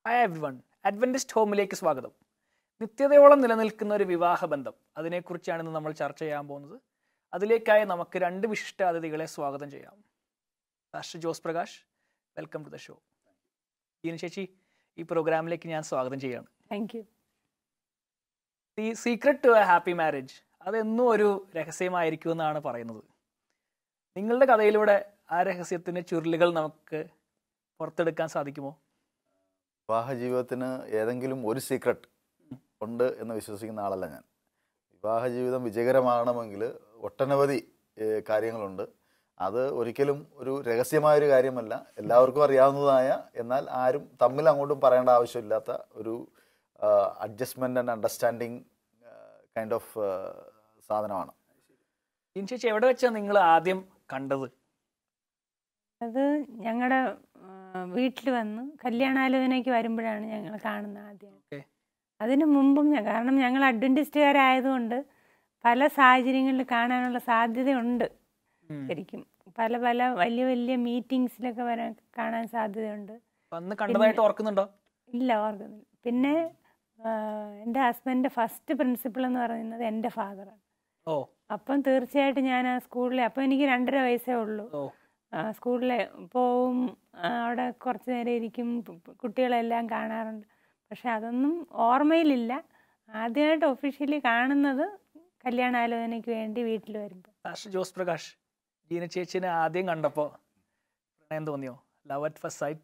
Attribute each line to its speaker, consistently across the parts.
Speaker 1: Hi everyone Adventist ഹോമിലേക്ക് സ്വാഗതം നിത്യതയോളം നിലനിൽക്കുന്ന ഒരു വിവാഹ ബന്ധം അതിനെക്കുറിച്ചാണ് ഇന്ന് നമ്മൾ ചർച്ച ചെയ്യാൻ പോകുന്നത് അതിലേക്കായി നമുക്ക് രണ്ട് വിശിഷ്ട അതിഥികളെ സ്വാഗതം ചെയ്യാം pastor Jose Prakash welcome to the show Eena ചേച്ചി ഈ പ്രോഗ്രാമിലേക്ക് ഞാൻ സ്വാഗതം ചെയ്യാണ്
Speaker 2: thank you
Speaker 1: the secret to a happy marriage അതെന്നും ഒരു രഹസ്യമായിരിക്കും എന്നാണ് പറയുന്നത് നിങ്ങളുടെ കഥയിലൂടെ ആ രഹസ്യത്തിന് ചുരുളുകൾ നമുക്ക് പുറത്തെടുക്കാൻ സാധിക്കുമോ
Speaker 3: വിവാഹ ജീവിതത്തിന് ഏതെങ്കിലും ഒരു സീക്രട്ട് ഉണ്ട് എന്ന് വിശ്വസിക്കുന്ന ആളല്ല ഞാൻ വിവാഹ ജീവിതം വിജയകരമാകണമെങ്കിൽ ഒട്ടനവധി ഏഹ്, കാര്യങ്ങളുണ്ട് അത് ഒരിക്കലും ഒരു രഹസ്യമായൊരു കാര്യമല്ല എല്ലാവർക്കും അറിയാവുന്നതായ എന്നാൽ ആരും തമ്മിൽ അങ്ങോട്ടും പറയേണ്ട ആവശ്യമില്ലാത്ത ഒരു adjustment and understanding kind of സാധനമാണ്
Speaker 1: ഈന ചേച്ചി എവിടെ വെച്ചാണ് നിങ്ങൾ ആദ്യം കണ്ടത്
Speaker 2: അത് ഞങ്ങളുടെ വീട്ടിൽ വന്ന് കല്യാണാലോചനയ്ക്ക് വരുമ്പോഴാണ് ഞങ്ങൾ കാണുന്നത് ആദ്യം
Speaker 1: Okay.
Speaker 2: അതിനു മുമ്പും ഞാൻ കാരണം ഞങ്ങൾ അഡ്വൻറ്റിസ്റ്റുകാരായതുകൊണ്ട് പല സാഹചര്യങ്ങളിൽ കാണാനുള്ള സാധ്യതയുണ്ട്
Speaker 1: ഉം.
Speaker 2: ശരിക്കും പല പല വലിയ വലിയ മീറ്റിങ്സിലൊക്കെ വരാൻ കാണാൻ സാധ്യതയുണ്ട്
Speaker 1: അന്ന് കണ്ടതായിട്ട് ഓർക്കുന്നുണ്ടോ
Speaker 2: ഇല്ല ഓർക്കുന്നില്ല പിന്നെ എൻ്റെ ഹസ്ബൻഡിൻ്റെ ഫസ്റ്റ് പ്രിൻസിപ്പൾ എന്ന് പറയുന്നത് എൻ്റെ ഫാദറാണ്
Speaker 1: ഓ
Speaker 2: അപ്പം തീർച്ചയായിട്ടും ഞാൻ ആ സ്കൂളിൽ അപ്പം എനിക്ക് രണ്ടര വയസ്സേ ഉള്ളൂ
Speaker 1: ഓ
Speaker 2: സ്കൂളിൽ പോവും ആ, അവിടെ കുറച്ച് നേരം ഇരിക്കും പ് പ് കുട്ടികളെല്ലാം കാണാറുണ്ട് പക്ഷെ അതൊന്നും ഓർമ്മയിലില്ല ആദ്യമായിട്ട് ഒഫീഷ്യലി കാണുന്നത് കല്യാണാലോചനയ്ക്ക് വേണ്ടി വീട്ടിൽ വരുമ്പോൾ
Speaker 1: പാസ്റ്റർ ജോസ് പ്രകാശ് ജീന ചേച്ചിനെ ആദ്യം കണ്ടപ്പോൾ പ്രണയം തോന്നിയോ ലവ് അറ്റ് ഫസ്റ്റ് സൈറ്റ്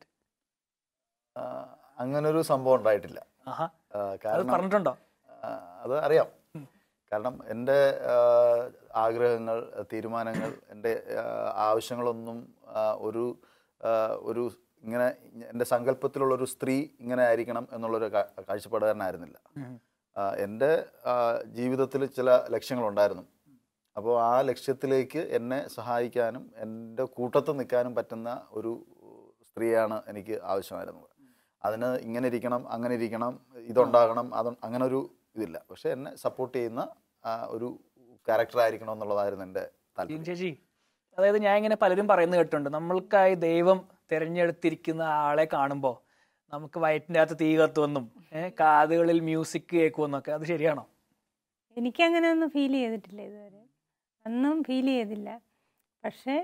Speaker 3: അങ്ങനൊരു സംഭവം ഉണ്ടായിട്ടില്ല
Speaker 1: ആഹാ
Speaker 3: ആ,
Speaker 1: അത്
Speaker 3: കാരണം
Speaker 1: പറഞ്ഞിട്ടുണ്ടോ
Speaker 3: ആ, അത് അറിയാം
Speaker 1: ഉം.
Speaker 3: കാരണം എൻ്റെ ആ, ആഗ്രഹങ്ങൾ തീരുമാനങ്ങൾ എൻ്റെ ആ, ആവശ്യങ്ങളൊന്നും ആ, ഒരു ആ, ഒരു ഇങ്ങനെ എൻ്റെ സങ്കല്പത്തിലുള്ള ഒരു സ്ത്രീ ഇങ്ങനെ ആയിരിക്കണം എന്നുള്ളൊരു കാ- കാഴ്ചപ്പാടുകാരനായിരുന്നില്ല
Speaker 1: ഉം.
Speaker 3: ആ, എൻ്റെ ജീവിതത്തിൽ ചില ലക്ഷ്യങ്ങളുണ്ടായിരുന്നു അപ്പോൾ ആ ലക്ഷ്യത്തിലേക്ക് എന്നെ സഹായിക്കാനും എൻ്റെ കൂട്ടത്ത് നിൽക്കാനും പറ്റുന്ന ഒരു സ്ത്രീയാണ് എനിക്ക് ആവശ്യമായിരുന്നത് അതിന് ഇങ്ങനെ ഇരിക്കണം അങ്ങനെ ഇരിക്കണം ഇതുണ്ടാകണം അത് അങ്ങനെ ഒരു ഇതില്ല പക്ഷെ എന്നെ സപ്പോർട്ട് ചെയ്യുന്ന ആ, ഒരു ക്യാരക്ടർ ആയിരിക്കണം എന്നുള്ളതായിരുന്നു എൻ്റെ
Speaker 1: ജീന
Speaker 3: താല്പര്യം
Speaker 1: ചേച്ചി അതായത് ഞാൻ ഇങ്ങനെ പലരും പറയുന്നത് കേട്ടിട്ടുണ്ട് നമ്മൾക്കായി ദൈവം തിരഞ്ഞെടുത്തിരിക്കുന്ന ആളെ കാണുമ്പോൾ നമുക്ക് വയറ്റിൻ്റെ അകത്ത് തീ കത്തുമെന്നും ഏഹ് കാതുകളിൽ മ്യൂസിക് കേൾക്കുമെന്നൊക്കെ അത് ശരിയാണോ
Speaker 2: എനിക്കങ്ങനെ ഒന്നും ഫീൽ ചെയ്തിട്ടില്ല ഇതുവരെ അന്നും ഫീൽ ചെയ്തില്ല പക്ഷേ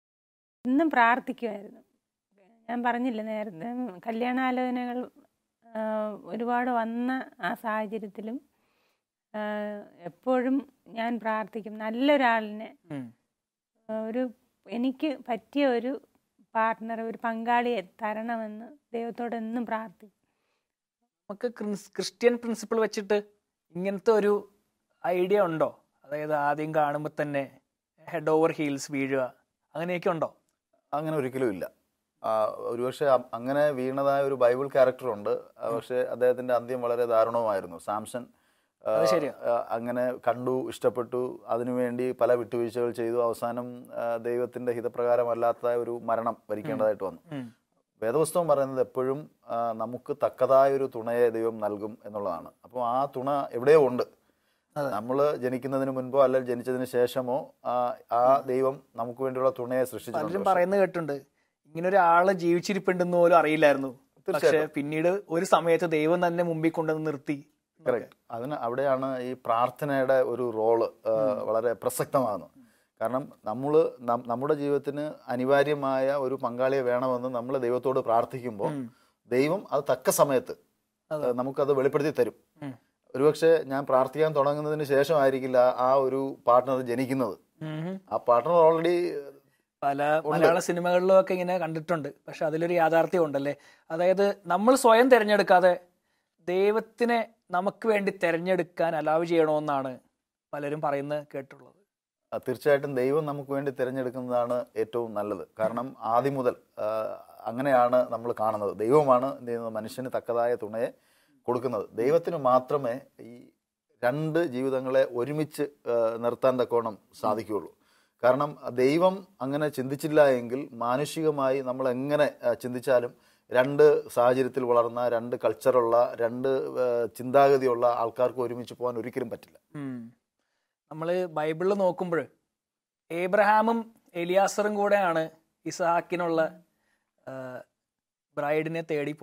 Speaker 2: ഇന്നും പ്രാർത്ഥിക്കുമായിരുന്നു ഞാൻ പറഞ്ഞില്ല നേരത്തെ കല്യാണാലോചനകൾ ആ, ഒരുപാട് വന്ന ആ സാഹചര്യത്തിലും ആ, എപ്പോഴും ഞാൻ പ്രാർത്ഥിക്കും നല്ലൊരാളിനെ
Speaker 1: ഉം.
Speaker 2: ആ, ഒരു എനിക്ക് പറ്റിയ ഒരു പാർട്ട്ണർ ഒരു പങ്കാളിയെ തരണമെന്ന് ദൈവത്തോട് എന്നും പ്രാർത്ഥിക്കും
Speaker 1: നമുക്ക് ക്രിസ്- ക്രിസ്ത്യൻ പ്രിൻസിപ്പിൾ വെച്ചിട്ട് ഇങ്ങനത്തെ ഒരു ഐഡിയ ഉണ്ടോ അതായത് ആദ്യം കാണുമ്പോൾ തന്നെ ഹെഡ് ഓവർ ഹീൽസ് വീഴുക അങ്ങനെയൊക്കെ ഉണ്ടോ
Speaker 3: അങ്ങനെ ഒരിക്കലും ഇല്ല ആ, ഒരുപക്ഷെ അ- അങ്ങനെ വീണതായ ഒരു ബൈബിൾ ക്യാരക്ടറുണ്ട് ആ, പക്ഷേ അദ്ദേഹത്തിന്റെ അന്ത്യം വളരെ ദാരുണവുമായിരുന്നു സാംസൺ ആ,
Speaker 1: അത് ശരിയാ.
Speaker 3: ആ, അങ്ങനെ കണ്ടു ഇഷ്ടപ്പെട്ടു അതിനുവേണ്ടി പല വിട്ടുവീഴ്ചകൾ ചെയ്തു അവസാനം ആ, ദൈവത്തിന്റെ ഹിതപ്രകാരമല്ലാത്ത ഒരു മരണം വരിക്കേണ്ടതായിട്ട് വന്നു
Speaker 1: ഉം.
Speaker 3: വേദപുസ്തകം പറയുന്നത് എപ്പോഴും ആ, നമുക്ക് തക്കതായ ഒരു തുണയെ ദൈവം നൽകും എന്നുള്ളതാണ് അപ്പോൾ ആ തുണ എവിടെയോ ഉണ്ട്
Speaker 1: അതെ.
Speaker 3: നമ്മൾ ജനിക്കുന്നതിന് മുൻപോ അല്ലെങ്കിൽ ജനിച്ചതിന് ശേഷമോ ആ ആ ദൈവം നമുക്ക് വേണ്ടിയുള്ള തുണയെ
Speaker 1: പലരും
Speaker 3: സൃഷ്ടിച്ചിട്ടുണ്ട്
Speaker 1: പറയുന്നത് കേട്ടിട്ടുണ്ട് ഇങ്ങനെ ഒരാള് ജീവിച്ചിരിപ്പുണ്ടെന്ന് പോലും അറിയില്ലായിരുന്നു പക്ഷെ
Speaker 3: തീർച്ചയായിട്ടും.
Speaker 1: പിന്നീട് ഒരു സമയത്ത് ദൈവം തന്നെ മുമ്പിൽ കൊണ്ടുവന്ന് നിർത്തി
Speaker 3: കറക്റ്റ് അതിന് അവിടെയാണ് ഈ പ്രാർത്ഥനയുടെ ഒരു റോള് വളരെ പ്രസക്തമാകുന്നത് കാരണം നമ്മൾ നമ്മുടെ ജീവിതത്തിന് അനിവാര്യമായ ഒരു പങ്കാളിയെ വേണമെന്ന് നമ്മൾ ദൈവത്തോട് പ്രാർത്ഥിക്കുമ്പോൾ
Speaker 1: ഉം.
Speaker 3: ദൈവം അത് തക്ക സമയത്ത്
Speaker 1: അതെ.
Speaker 3: ഏഹ് നമുക്കത് വെളിപ്പെടുത്തി തരും
Speaker 1: ഉം.
Speaker 3: ഒരുപക്ഷെ ഞാൻ പ്രാർത്ഥിക്കാൻ തുടങ്ങുന്നതിന് ശേഷമായിരിക്കില്ല ആ ഒരു പാർട്ട്ണർ ജനിക്കുന്നത്
Speaker 1: ഉം.
Speaker 3: ആ പാർട്ട്ണർ ഓൾറെഡി
Speaker 1: പല മലയാള സിനിമകളിലും ഒക്കെ ഇങ്ങനെ കണ്ടിട്ടുണ്ട് പക്ഷെ അതിലൊരു യാഥാർത്ഥ്യം ഉണ്ടല്ലേ അതായത് നമ്മൾ സ്വയം തിരഞ്ഞെടുക്കാതെ ദൈവത്തിനെ നമുക്ക് വേണ്ടി തിരഞ്ഞെടുക്കാൻ അലാവ് ചെയ്യണമെന്നാണ് പലരും പറയുന്നത് കേട്ടുള്ളത്
Speaker 3: തീർച്ചയായിട്ടും ദൈവം നമുക്ക് വേണ്ടി തിരഞ്ഞെടുക്കുന്നതാണ് ഏറ്റവും നല്ലത് കാരണം ആദ്യം മുതൽ ആ, അങ്ങനെയാണ് നമ്മൾ കാണുന്നത് ദൈവമാണ് എന്ത് ചെയ്യുന്നത് മനുഷ്യന് തക്കതായ തുണയെ കൊടുക്കുന്നത് ദൈവത്തിന് മാത്രമേ ഈ രണ്ട് ജീവിതങ്ങളെ ഒരുമിച്ച് ആ, നിർത്താൻ തക്കോണം സാധിക്കുകയുള്ളൂ കാരണം ദൈവം അങ്ങനെ ചിന്തിച്ചില്ല എങ്കിൽ മാനുഷികമായി നമ്മൾ എങ്ങനെ ആ, ചിന്തിച്ചാലും രണ്ട് സാഹചര്യത്തിൽ വളർന്ന രണ്ട് കൾച്ചറുള്ള രണ്ട് ആ, ചിന്താഗതിയുള്ള ആൾക്കാർക്ക് ഒരുമിച്ച് പോകാൻ ഒരിക്കലും പറ്റില്ല
Speaker 1: നമ്മൾ ബൈബിളിൽ നോക്കുമ്പോൾ ഏബ്രഹാമും എലിയാസറും കൂടെയാണ് ഇസഹാക്കിനുള്ള ബ്രൈഡിനെ തേടി പോയത്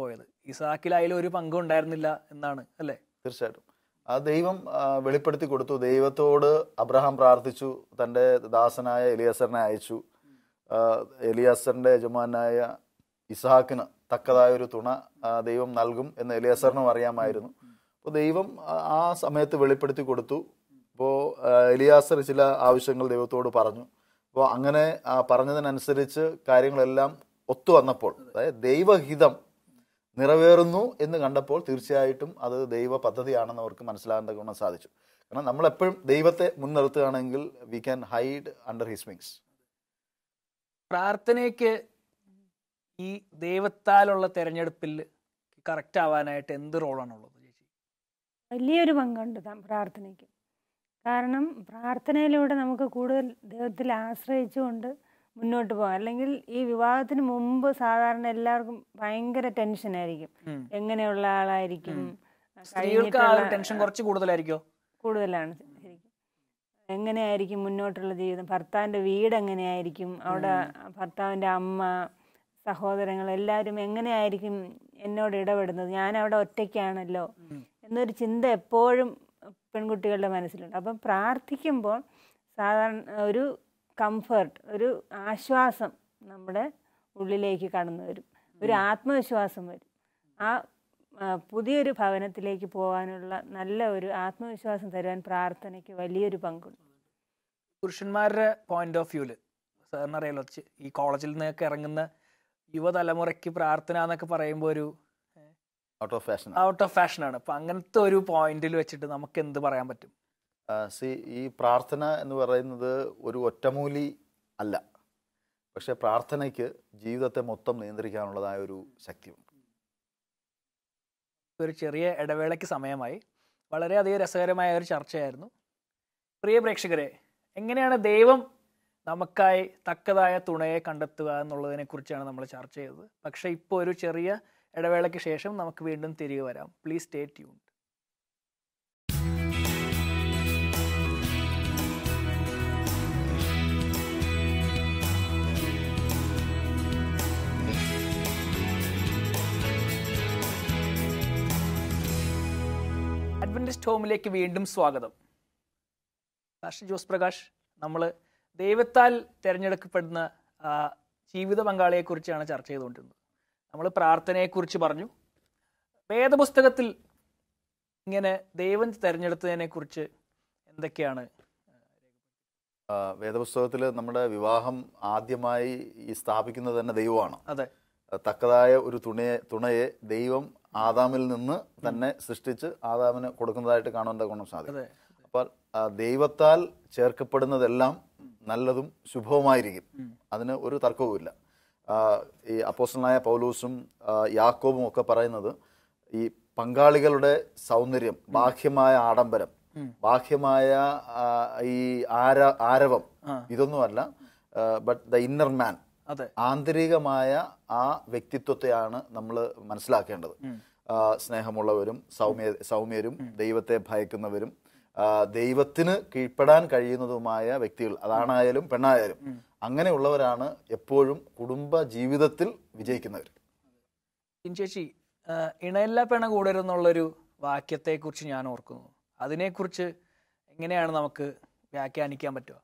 Speaker 1: ഇസാക്കിൽ അതിൽ ഒരു പങ്കും ഉണ്ടായിരുന്നില്ല എന്നാണ് അല്ലേ
Speaker 3: തീർച്ചയായിട്ടും ആ ദൈവം ആ, വെളിപ്പെടുത്തി കൊടുത്തു ദൈവത്തോട് അബ്രഹാം പ്രാർത്ഥിച്ചു തൻ്റെ ദാസനായ എലിയാസറിനെ അയച്ചു ആ, എലിയാസറിന്റെ യജമാനായ ഇസ്ഹാക്കിന് തക്കതായ ഒരു തുണ ആ, ദൈവം നൽകും എന്ന് എലിയാസറിനും അറിയാമായിരുന്നു അപ്പോൾ ദൈവം ആ- ആ സമയത്ത് വെളിപ്പെടുത്തി കൊടുത്തു അപ്പോൾ എലിയാസർ ചില ആവശ്യങ്ങൾ ദൈവത്തോട് പറഞ്ഞു അപ്പോൾ അങ്ങനെ ആ പറഞ്ഞതിനനുസരിച്ച് കാര്യങ്ങളെല്ലാം ഒത്തു വന്നപ്പോൾ അതായത് ദൈവഹിതം നിറവേറുന്നു എന്ന് കണ്ടപ്പോൾ തീർച്ചയായിട്ടും അത് ദൈവ പദ്ധതിയാണെന്ന് അവർക്ക് മനസ്സിലാകാൻ തക്കവണ്ണം സാധിച്ചു കാരണം നമ്മൾ എപ്പോഴും ദൈവത്തെ മുൻനിർത്തുകയാണെങ്കിൽ we can hide under his wings
Speaker 1: പ്രാർത്ഥനയ്ക്ക് ഈ ദൈവത്താലുള്ള തെരഞ്ഞെടുപ്പിൽ കറക്റ്റ് ആവാനായിട്ട് എന്ത് റോളാണുള്ളത് ചേച്ചി
Speaker 2: വലിയൊരു പങ്കുണ്ട് താൻ പ്രാർത്ഥനയ്ക്ക് കാരണം പ്രാർത്ഥനയിലൂടെ നമുക്ക് കൂടുതൽ ദൈവത്തിൽ ആശ്രയിച്ചുകൊണ്ട് മുന്നോട്ട് പോകാം അല്ലെങ്കിൽ ഈ വിവാഹത്തിന് മുമ്പ് സാധാരണ എല്ലാവർക്കും ഭയങ്കര ടെൻഷനായിരിക്കും
Speaker 1: ഉം.
Speaker 2: എങ്ങനെയുള്ള ആളായിരിക്കും
Speaker 1: സ്ത്രീകൾക്ക് ആ ഒരു
Speaker 2: കഴിഞ്ഞിട്ടുള്ള-
Speaker 1: ടെൻഷൻ കുറച്ച് കൂടുതലായിരിക്കോ
Speaker 2: കൂടുതലാണ് ശരിക്കും എങ്ങനെയായിരിക്കും മുന്നോട്ടുള്ള ജീവിതം ഭർത്താവിൻ്റെ വീട് എങ്ങനെയായിരിക്കും അവിടെ ഭർത്താവിൻ്റെ അമ്മ സഹോദരങ്ങൾ എല്ലാവരും എങ്ങനെയായിരിക്കും എന്നോട് ഇടപെടുന്നത് ഞാൻ അവിടെ ഒറ്റയ്ക്കാണല്ലോ എന്നൊരു ചിന്ത എപ്പോഴും പെൺകുട്ടികളുടെ മനസ്സിലുണ്ട് അപ്പം പ്രാർത്ഥിക്കുമ്പോൾ സാധാരണ ഒരു കംഫർട്ട് ഒരു ആശ്വാസം നമ്മുടെ ഉള്ളിലേക്ക് കടന്നു വരും ഒരു ആത്മവിശ്വാസം വരും ആ ആ, പുതിയൊരു ഭവനത്തിലേക്ക് പോകാനുള്ള നല്ല ഒരു ആത്മവിശ്വാസം തരുവാൻ പ്രാർത്ഥനയ്ക്ക് വലിയൊരു പങ്കുണ്ട്
Speaker 1: പുരുഷന്മാരുടെ പോയിന്റ് ഓഫ് വ്യൂല് സാറിന് അറിയാലോ ചെ- ഈ കോളേജിൽ നിന്നൊക്കെ ഇറങ്ങുന്ന യുവതലമുറയ്ക്ക് പ്രാർത്ഥന എന്നൊക്കെ പറയുമ്പോൾ ഒരു
Speaker 3: out of fashion
Speaker 1: out of fashion ആണ് അപ്പൊ അങ്ങനത്തെ ഒരു പോയിന്റിൽ വെച്ചിട്ട് നമുക്ക് എന്ത് പറയാൻ പറ്റും
Speaker 3: സി ഈ പ്രാർത്ഥന എന്ന് പറയുന്നത് ഒരു ഒറ്റമൂലി അല്ല പക്ഷെ പ്രാർത്ഥനയ്ക്ക് ജീവിതത്തെ മൊത്തം നിയന്ത്രിക്കാനുള്ളതായ ഒരു ശക്തിയുണ്ട്
Speaker 1: ഒരു ചെറിയ ഇടവേളയ്ക്ക് സമയമായി വളരെയധികം രസകരമായ ഒരു ചർച്ചയായിരുന്നു പ്രിയ പ്രേക്ഷകരെ എങ്ങനെയാണ് ദൈവം നമുക്കായി തക്കതായ തുണയെ കണ്ടെത്തുക എന്നുള്ളതിനെ കുറിച്ചാണ് നമ്മൾ ചർച്ച ചെയ്തത് പക്ഷേ ഇപ്പോൾ ഒരു ചെറിയ ഇടവേളയ്ക്ക് ശേഷം നമുക്ക് വീണ്ടും തിരികെ വരാം പ്ലീസ് സ്റ്റേ ട്യൂൺ അഡ്വന്റിസ്റ്റ് ഹോമിലേക്ക് വീണ്ടും സ്വാഗതം പാസ്റ്റർ ജോസ് പ്രകാശ് നമ്മൾ ദൈവത്താൽ തിരഞ്ഞെടുക്കപ്പെടുന്ന ആ, ജീവിത പങ്കാളിയെക്കുറിച്ചാണ് ചർച്ച ചെയ്തുകൊണ്ടിരുന്നത് നമ്മൾ പ്രാർത്ഥനയെക്കുറിച്ച് പറഞ്ഞു വേദപുസ്തകത്തിൽ ഇങ്ങനെ ദൈവം തിരഞ്ഞെടുത്തതിനെ കുറിച്ച് എന്തൊക്കെയാണ്
Speaker 3: ആ, വേദപുസ്തകത്തിൽ നമ്മുടെ വിവാഹം ആദ്യമായി ഈ സ്ഥാപിക്കുന്നത് തന്നെ ദൈവമാണ്
Speaker 1: അതെ
Speaker 3: തക്കതായ ഒരു തുണയെ തുണയെ ദൈവം ആദാമിൽ നിന്ന് തന്നെ സൃഷ്ടിച്ച് ആദാമിന് കൊടുക്കുന്നതായിട്ട് കാണാൻ ഗുണം സാധിക്കും
Speaker 1: അതെ
Speaker 3: അപ്പോൾ ആ, ദൈവത്താൽ ചേർക്കപ്പെടുന്നതെല്ലാം നല്ലതും ശുഭവുമായിരിക്കും അതിന് ഒരു തർക്കവുമില്ല ആ, ഈ അപ്പോസ്റ്റലായ പൗലൂസും ആ, യാക്കോബും ഒക്കെ പറയുന്നത് ഈ പങ്കാളികളുടെ സൗന്ദര്യം ബാഹ്യമായ ആഡംബരം ബാഹ്യമായ ആ, ഈ ആര ആരവം ഇതൊന്നുമല്ല ബട്ട് ദ ഇന്നർ മാൻ
Speaker 1: അതെ
Speaker 3: ആന്തരികമായ ആ വ്യക്തിത്വത്തെയാണ് നമ്മൾ മനസ്സിലാക്കേണ്ടത് ആ, സ്നേഹമുള്ളവരും സൗമ്യ സൗമ്യരും ദൈവത്തെ ഭയക്കുന്നവരും ആ, ദൈവത്തിന് കീഴ്പ്പെടാൻ കഴിയുന്നതുമായ വ്യക്തികൾ അതാണായാലും പെണ്ണായാലും അങ്ങനെയുള്ളവരാണ് എപ്പോഴും കുടുംബ ജീവിതത്തിൽ വിജയിക്കുന്നവർ
Speaker 1: ഇൻ ചേച്ചി ആ, ഇണയില്ല പിണ കൂടരുന്നുള്ളൊരു വാക്യത്തെക്കുറിച്ച് ഞാൻ ഓർക്കുന്നു അതിനെക്കുറിച്ച് എങ്ങനെയാണ് നമുക്ക് വ്യാഖ്യാനിക്കാൻ പറ്റുക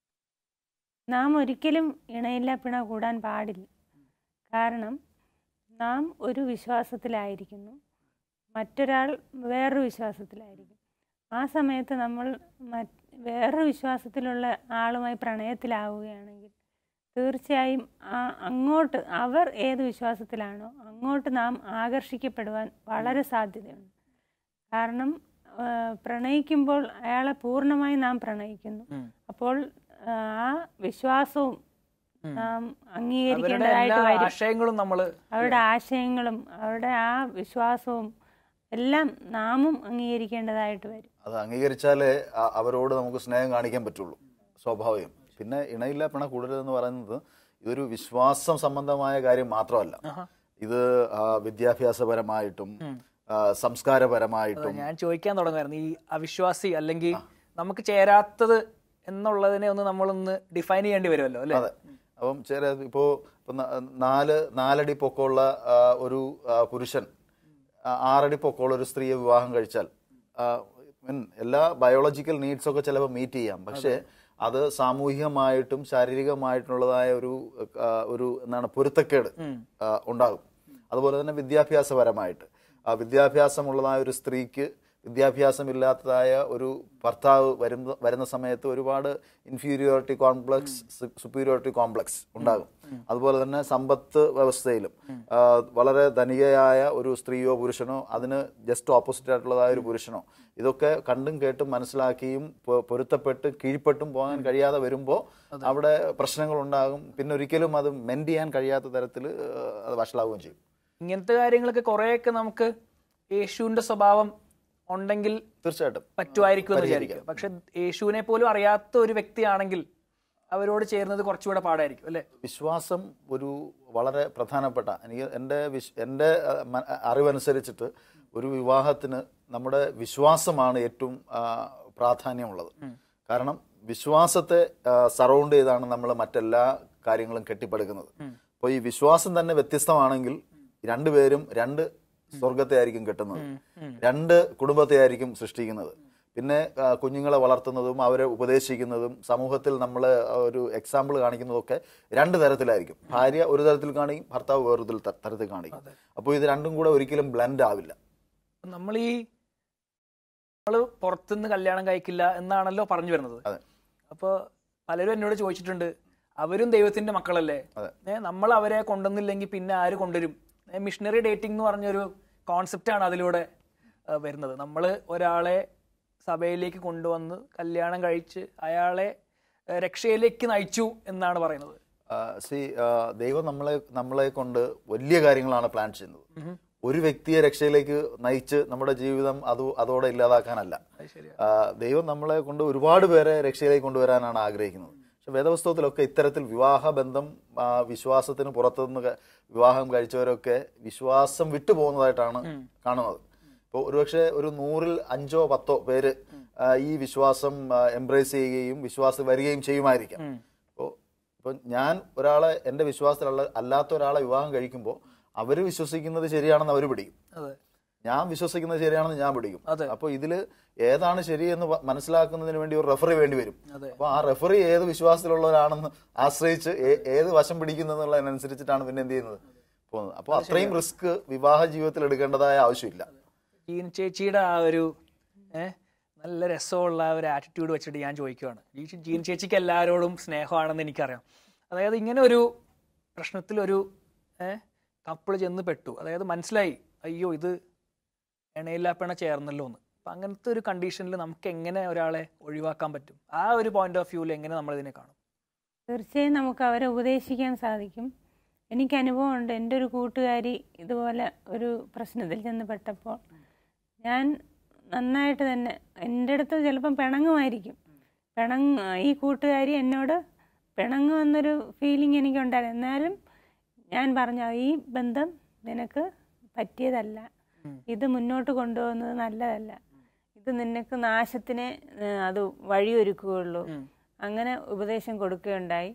Speaker 2: നാം ഒരിക്കലും ഇണയില്ല പിണ കൂടാൻ പാടില്ല കാരണം നാം ഒരു വിശ്വാസത്തിലായിരിക്കുന്നു മറ്റൊരാൾ വേറൊരു വിശ്വാസത്തിലായിരിക്കും ആ സമയത്ത് നമ്മൾ മറ്റ് വേറൊരു വിശ്വാസത്തിലുള്ള ആളുമായി പ്രണയത്തിലാവുകയാണെങ്കിൽ തീർച്ചയായും ആ അങ്ങോട്ട് അവർ ഏത് വിശ്വാസത്തിലാണോ അങ്ങോട്ട് നാം ആകർഷിക്കപ്പെടുവാൻ വളരെ സാധ്യതയുണ്ട് കാരണം ആ, പ്രണയിക്കുമ്പോൾ അയാളെ പൂർണ്ണമായി നാം പ്രണയിക്കുന്നു
Speaker 1: ഉം.
Speaker 2: അപ്പോൾ ആ, ആ വിശ്വാസവും
Speaker 1: ഉം.
Speaker 2: നാം
Speaker 1: അവരുടെ
Speaker 2: അംഗീകരിക്കേണ്ടതായിട്ട്
Speaker 1: എല്ലാ
Speaker 2: വരും
Speaker 1: ആശയങ്ങളും നമ്മൾ
Speaker 2: അവരുടെ ആശയങ്ങളും അവരുടെ ആ വിശ്വാസവും എല്ലാം നാമും അംഗീകരിക്കേണ്ടതായിട്ട് വരും
Speaker 3: അത് അംഗീകരിച്ചാലേ അ- അവരോട് നമുക്ക് സ്നേഹം കാണിക്കാൻ പറ്റുള്ളൂ സ്വാഭാവികം പിന്നെ ഇണയില്ല പിണ കൂടരുതെന്ന് പറയുന്നത് ഇതൊരു വിശ്വാസം സംബന്ധമായ കാര്യം മാത്രമല്ല ഇത് ആ, വിദ്യാഭ്യാസപരമായിട്ടും ആ, സംസ്കാരപരമായിട്ടും
Speaker 1: ഞാൻ ചോദിക്കാൻ തുടങ്ങുമായിരുന്നു ഈ അവിശ്വാസി അല്ലെങ്കിൽ നമുക്ക് ചേരാത്തത് എന്നുള്ളതിനെ ഒന്ന് നമ്മളൊന്ന് ഡിഫൈൻ ചെയ്യേണ്ടി വരുമല്ലോ അല്ലേ
Speaker 3: അതെ അപ്പം ചില ഇപ്പോൾ ഇപ്പൊ ന- നാല് നാലടി പൊക്കമുള്ള ആ, ഒരു ആ, പുരുഷൻ ആ, ആറടി പൊക്കമുള്ള ഒരു സ്ത്രീയെ വിവാഹം കഴിച്ചാൽ ആ, മീൻ എല്ലാ ബയോളജിക്കൽ നീഡ്സ് ഒക്കെ ചിലപ്പോൾ മീറ്റ് ചെയ്യാം പക്ഷേ അത് സാമൂഹികമായിട്ടും ശാരീരികമായിട്ടുള്ളതായ ഒരു ആ, ഒരു എന്താണ് പൊരുത്തക്കേട് ആ, ഉണ്ടാകും അതുപോലെ തന്നെ വിദ്യാഭ്യാസപരമായിട്ട് ആ വിദ്യാഭ്യാസമുള്ളതായ ഒരു സ്ത്രീക്ക് വിദ്യാഭ്യാസമില്ലാത്തതായ ഒരു ഭർത്താവ് വരുന്ന വരുന്ന സമയത്ത് ഒരുപാട് ഇൻഫീരിയോറിറ്റി കോംപ്ലക്സ് സുപ്പീരിയോറിറ്റി കോംപ്ലക്സ് ഉണ്ടാകും അതുപോലെ തന്നെ സമ്പത്ത് വ്യവസ്ഥയിലും ആ, വളരെ ധനികയായ ഒരു സ്ത്രീയോ പുരുഷനോ അതിന് ജസ്റ്റ് ഓപ്പോസിറ്റ് ആയിട്ടുള്ളതായ ഒരു പുരുഷനോ ഇതൊക്കെ കണ്ടും കേട്ടും മനസ്സിലാക്കിയും പൊ- പൊരുത്തപ്പെട്ട് കീഴ്പ്പെട്ടും പോകാൻ കഴിയാതെ വരുമ്പോൾ അവിടെ പ്രശ്നങ്ങൾ ഉണ്ടാകും പിന്നെ ഒരിക്കലും അത് മെൻഡ് ചെയ്യാൻ കഴിയാത്ത തരത്തിൽ അത് വഷളാവുകയും ചെയ്യും
Speaker 1: ഇങ്ങനത്തെ കാര്യങ്ങളൊക്കെ കുറേയൊക്കെ നമുക്ക് യേശുവിന്റെ സ്വഭാവം ഉണ്ടെങ്കിൽ
Speaker 3: തീർച്ചയായിട്ടും
Speaker 1: പറ്റുമായിരിക്കും എന്ന് വിചാരിക്കുക പക്ഷെ യേശുവിനെ പോലും അറിയാത്ത ഒരു വ്യക്തിയാണെങ്കിൽ അവരോട് ചേരുന്നത് കുറച്ചുകൂടെ പാടായിരിക്കും അല്ലെ
Speaker 3: വിശ്വാസം ഒരു വളരെ പ്രധാനപ്പെട്ട എനിക്ക് എൻ്റെ വിശ് എൻ്റെ അഹ്, മ- അറിവനുസരിച്ചിട്ട് ഒരു വിവാഹത്തിന് നമ്മുടെ വിശ്വാസമാണ് ഏറ്റവും ആ, പ്രാധാന്യമുള്ളത് കാരണം വിശ്വാസത്തെ സറൗണ്ട് ചെയ്താണ് നമ്മൾ മറ്റെല്ലാ കാര്യങ്ങളും കെട്ടിപ്പടുക്കുന്നത് അപ്പോൾ ഈ വിശ്വാസം തന്നെ വ്യത്യസ്തമാണെങ്കിൽ രണ്ടുപേരും രണ്ട് സ്വർഗത്തെ ആയിരിക്കും കെട്ടുന്നത് രണ്ട് കുടുംബത്തെ ആയിരിക്കും സൃഷ്ടിക്കുന്നത് പിന്നെ ആ, കുഞ്ഞുങ്ങളെ വളർത്തുന്നതും അവരെ ഉപദേശിക്കുന്നതും സമൂഹത്തിൽ നമ്മൾ ഒരു എക്സാമ്പിൾ കാണിക്കുന്നതൊക്കെ രണ്ട് തരത്തിലായിരിക്കും ഭാര്യ ഒരു തരത്തിൽ കാണിക്കും ഭർത്താവ് വേറൊരു ത- തരത്തിൽ കാണിക്കും അപ്പോൾ ഇത് രണ്ടും കൂടെ ഒരിക്കലും ബ്ലെൻഡ് ആവില്ല
Speaker 1: നമ്മൾ ഈ നമ്മള് പുറത്തുനിന്ന് കല്യാണം കഴിക്കില്ല എന്നാണല്ലോ പറഞ്ഞു വരുന്നത്
Speaker 3: അതെ.
Speaker 1: അപ്പൊ പലരും എന്നോട് ചോദിച്ചിട്ടുണ്ട് അവരും ദൈവത്തിന്റെ മക്കളല്ലേ
Speaker 3: അതെ.
Speaker 1: ഏ, നമ്മൾ അവരെ കൊണ്ടുവന്നില്ലെങ്കിൽ പിന്നെ ആര് കൊണ്ടുവരും മിഷണറി ഡേറ്റിംഗ് എന്ന് പറഞ്ഞൊരു കോൺസെപ്റ്റാണ് അതിലൂടെ ആ, വരുന്നത് നമ്മൾ ഒരാളെ സഭയിലേക്ക് കൊണ്ടുവന്ന് കല്യാണം കഴിച്ച് അയാളെ ആ, രക്ഷയിലേക്ക് നയിച്ചു എന്നാണ് പറയുന്നത്
Speaker 3: സി ദൈവം നമ്മളെ നമ്മളെ കൊണ്ട് വലിയ കാര്യങ്ങളാണ് പ്ലാൻ ചെയ്യുന്നത് ഒരു വ്യക്തിയെ രക്ഷയിലേക്ക് നയിച്ച് നമ്മുടെ ജീവിതം അത് അതോടെ ഇല്ലാതാക്കാനല്ല
Speaker 1: അത് ശരിയാ
Speaker 3: ആ, ദൈവം നമ്മളെ കൊണ്ട് ഒരുപാട് പേരെ രക്ഷയിലേക്ക് കൊണ്ടുവരാനാണ് ആഗ്രഹിക്കുന്നത് പക്ഷെ വേദപുസ്തകത്തിലൊക്കെ ഇത്തരത്തിൽ വിവാഹ ബന്ധം ആ, വിശ്വാസത്തിന് പുറത്തുനിന്ന് ക- വിവാഹം കഴിച്ചവരൊക്കെ വിശ്വാസം വിട്ടു പോകുന്നതായിട്ടാണ് കാണുന്നത് ഇപ്പോൾ ഒരുപക്ഷെ ഒരു നൂറിൽ അഞ്ചോ പത്തോ പേര് ആ, ഈ വിശ്വാസം എംബ്രേസ് ചെയ്യുകയും വിശ്വാസം വരികയും ചെയ്യുമായിരിക്കാം അപ്പോൾ ഇപ്പം ഞാൻ ഒരാളെ എൻ്റെ വിശ്വാസത്തിലുള്ള അല്ലാത്ത ഒരാളെ വിവാഹം കഴിക്കുമ്പോൾ അവർ വിശ്വസിക്കുന്നത് ശരിയാണെന്ന് അവർ പിടിക്കും
Speaker 1: അതെ
Speaker 3: ഞാൻ വിശ്വസിക്കുന്നത് ശരിയാണെന്ന് ഞാൻ പിടിക്കും
Speaker 1: അതെ.
Speaker 3: അപ്പോൾ ഇതിൽ ഏതാണ് ശരിയെന്ന് വ- മനസ്സിലാക്കുന്നതിന് വേണ്ടി ഒരു റെഫറി വേണ്ടി വരും
Speaker 1: അതെ.
Speaker 3: അപ്പോൾ ആ റെഫറി ഏത് വിശ്വാസത്തിലുള്ളവരാണെന്ന് ആശ്രയിച്ച് ഏ- ഏത് വശം പിടിക്കുന്നതെന്നുള്ളതിനനുസരിച്ചിട്ടാണ് പിന്നെ എന്ത് ചെയ്യുന്നത് പോകുന്നത് അപ്പോൾ അത്രയും റിസ്ക് വിവാഹ ജീവിതത്തിൽ എടുക്കേണ്ടതായ ആവശ്യമില്ല
Speaker 1: ജീൻ ചേച്ചിയുടെ ആ ഒരു ഏഹ് നല്ല രസമുള്ള ആ ഒരു ആറ്റിറ്റ്യൂഡ് വെച്ചിട്ട് ഞാൻ ചോദിക്കുവാണ് ജീ- ജീൻ ചേച്ചിക്ക് എല്ലാവരോടും സ്നേഹമാണെന്ന് എനിക്കറിയാം അതായത് ഇങ്ങനെ ഒരു പ്രശ്നത്തിൽ ഒരു ഏഹ് കപ്പിൾ ചെന്ന് പെട്ടു അതായത് മനസ്സിലായി അയ്യോ ഇത് എണയില്ലാപ്പണ ചേർന്നല്ലോ എന്ന് അപ്പം അങ്ങനത്തെ ഒരു കണ്ടീഷനിൽ നമുക്ക് എങ്ങനെ ഒരാളെ ഒഴിവാക്കാൻ പറ്റും ആ ഒരു പോയിന്റ് ഓഫ് വ്യൂവിൽ എങ്ങനെ നമ്മൾ ഇതിനെ കാണും
Speaker 2: തീർച്ചയായും നമുക്ക് അവരെ ഉപദേശിക്കാൻ സാധിക്കും എനിക്ക് അനുഭവമുണ്ട് എൻ്റെ ഒരു കൂട്ടുകാരി ഇതുപോലെ ഒരു പ്രശ്നത്തിൽ ചെന്ന് പെട്ടപ്പോൾ ഞാൻ നന്നായിട്ട് തന്നെ എൻ്റെ അടുത്ത് ചിലപ്പം പിണങ്ങുമായിരിക്കും പിണങ്ങ് ഈ കൂട്ടുകാരി എന്നോട് പിണങ്ങുമെന്നൊരു ഫീലിംഗ് എനിക്കുണ്ടായിരുന്നു എന്നാലും ഞാൻ പറഞ്ഞു ഈ ബന്ധം നിനക്ക് പറ്റിയതല്ല ഇത് മുന്നോട്ട് കൊണ്ടുപോകുന്നത് നല്ലതല്ല ഇത് നിനക്ക് നാശത്തിന് ഏഹ്, അത് വഴിയൊരുക്കുകയുള്ളൂ അങ്ങനെ ഉപദേശം കൊടുക്കുകയുണ്ടായി